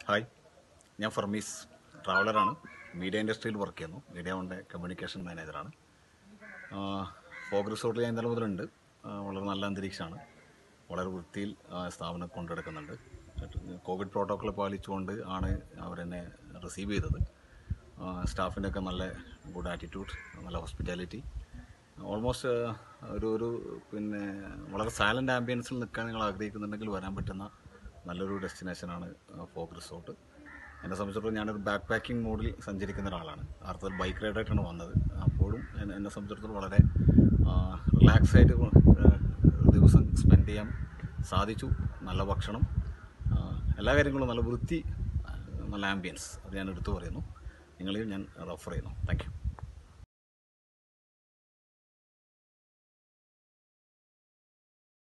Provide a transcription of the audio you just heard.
hi ഞാൻ ഫർമീസ് ട്രാവലറാണ് മീഡിയ ഇൻഡസ്ട്രിയിൽ വർക്ക് ചെയ്യുന്നു മീഡിയ വണ്ടെ കമ്മ്യൂണിക്കേഷൻ മാനേജറാണ് ഫോഗ് റിസോർട്ടിൽ ഞാൻ ഇന്നലെ മുതലുണ്ട് ആ, വളരെ നല്ല അന്തരീക്ഷമാണ് വളരെ വൃത്തിയിൽ ആ, സ്ഥാപനം കൊണ്ടെടുക്കുന്നുണ്ട് കോവിഡ് പ്രോട്ടോക്കോൾ പാലിച്ചുകൊണ്ട് ആണ് അവരെന്നെ റിസീവ് ചെയ്തത് സ്റ്റാഫിൻ്റെ ഒക്കെ നല്ല ഗുഡ് ആറ്റിറ്റ്യൂഡ് നല്ല ഹോസ്പിറ്റാലിറ്റി ഓൾമോസ്റ്റ് ഒരു ഒരു പിന്നെ വളരെ സൈലൻ്റ് ആംബിയൻസിൽ നിൽക്കാൻ നിങ്ങൾ ആഗ്രഹിക്കുന്നുണ്ടെങ്കിൽ വരാൻ പറ്റുന്ന നല്ലൊരു ഡെസ്റ്റിനേഷനാണ് ഫോഗ് റിസോർട്ട് എന്നെ സംബന്ധിച്ചിടത്തോളം ഞാനൊരു ബാക്ക് പാക്കിംഗ് മോഡിൽ സഞ്ചരിക്കുന്ന ഒരാളാണ് അർത്ഥത്തിൽ ബൈക്ക് റൈഡായിട്ടാണ് വന്നത് അപ്പോഴും എന്നെ എന്നെ സംബന്ധിച്ചിടത്തോളം വളരെ റിലാക്സ് ആയിട്ട് ആ, ഒരു ദിവസം സ്പെൻഡ് ചെയ്യാൻ സാധിച്ചു നല്ല ഭക്ഷണം ആ, എല്ലാ കാര്യങ്ങളും നല്ല വൃത്തി ആ, നല്ല ആംബിയൻസ് അത് ഞാൻ എടുത്തു പറയുന്നു നിങ്ങളെയും ഞാൻ റെഫർ ചെയ്യുന്നു താങ്ക് യു